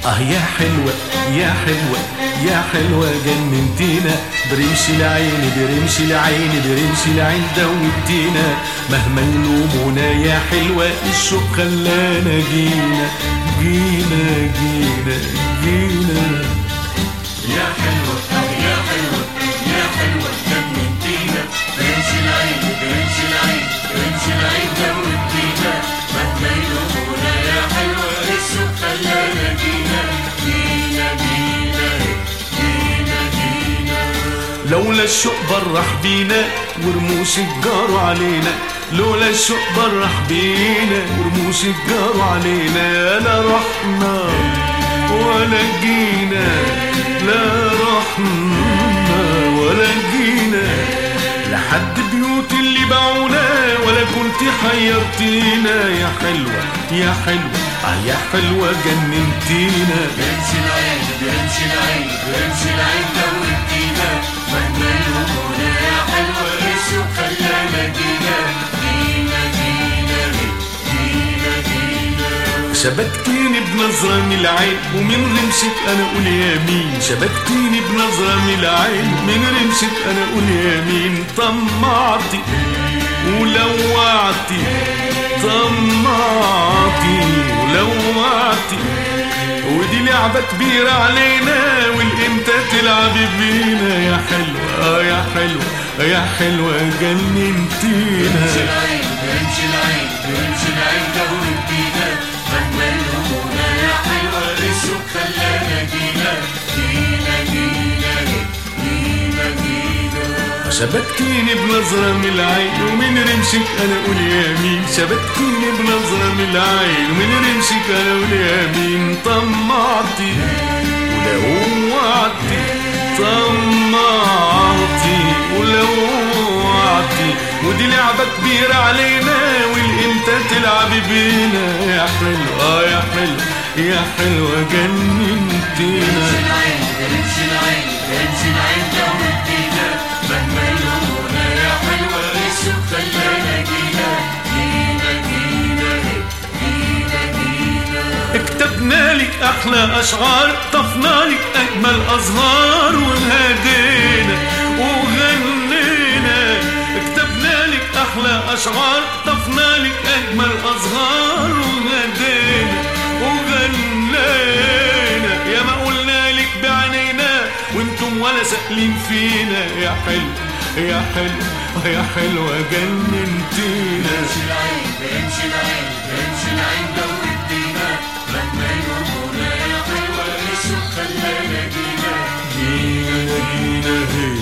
اه يا حلوة يا حلوة يا حلوة جننتينا برمش العين برمش العين برمش العين دوبتينا مهما يلومونا يا حلوة الشوق خلانا جينا جينا جينا جينا يا حلوة يا حلوة يا حلوة جننتينا برمش العين برمش العين برمش العين دوبتينا مهما يلومونا يا حلوة الشوق خلانا جينا جينا جينا جينا جينا لولا الشوق برح بينا ورموش الجار علينا لولا الشوق برح بينا ورموش الجار علينا لا رحنا ولا جينا لا رحنا ولا جينا لحد بيوت اللي باعونا ولا كنت حيرتينا يا حلوة يا حلوة آه يا حلوة جننتينا برمش العين برمش العين برمش العين دوبتينا مهما يلومونا يا حلوة الشوق خلانا جينا جينا جينا جينا جينا شبكتيني بنظرة من العين ومن رمشك انا اقول يمين شبكتيني بنظرة من العين من رمشك انا اقول يمين طمعتي ولوعتي طمعتي ولوعتي ودي لعبة كبيرة علينا والامتى تلعب بينا يا حلوة آه يا حلوة آه يا حلوة جننتينا برمش العين برمش العين برمش العين دوبتينا مهما يلومونا يا حلوة الشوق خلانا جينا جينا جينا جينا جينا شبكتيني بنظرة من العين ومن رمشك انا اقول يمين شبكتيني بنظرة من العين ومن رمشك انا اقول يمين طمعتي ولوعتي طمعتي ولوعتي ودي لعبة كبيرة علينا والامتى تلعب بينا يا حلوة آه يا حلوة يا حلوة جننتينا العين برمش العين برمش العين دوبتينا مهما يلومونا يا حلوة الشوق خلانا جينا جينا جينا جينا جينا كتبنا لك احلى اشعار طفنا لك اجمل ازهار وهدينا وغنينا كتبنا لك احلى اشعار طفنا لك اجمل ازهار وهدينا وغنينا يا ما قلنا لك بعينينا وانتم ولا سائلين فينا يا حلو يا حلو يا حلوة جننتينا برمش العين برمش العين برمش العين دوبتينا مهما يلومونا يا حلوة الشوق خلانا جينا جينا جينا هي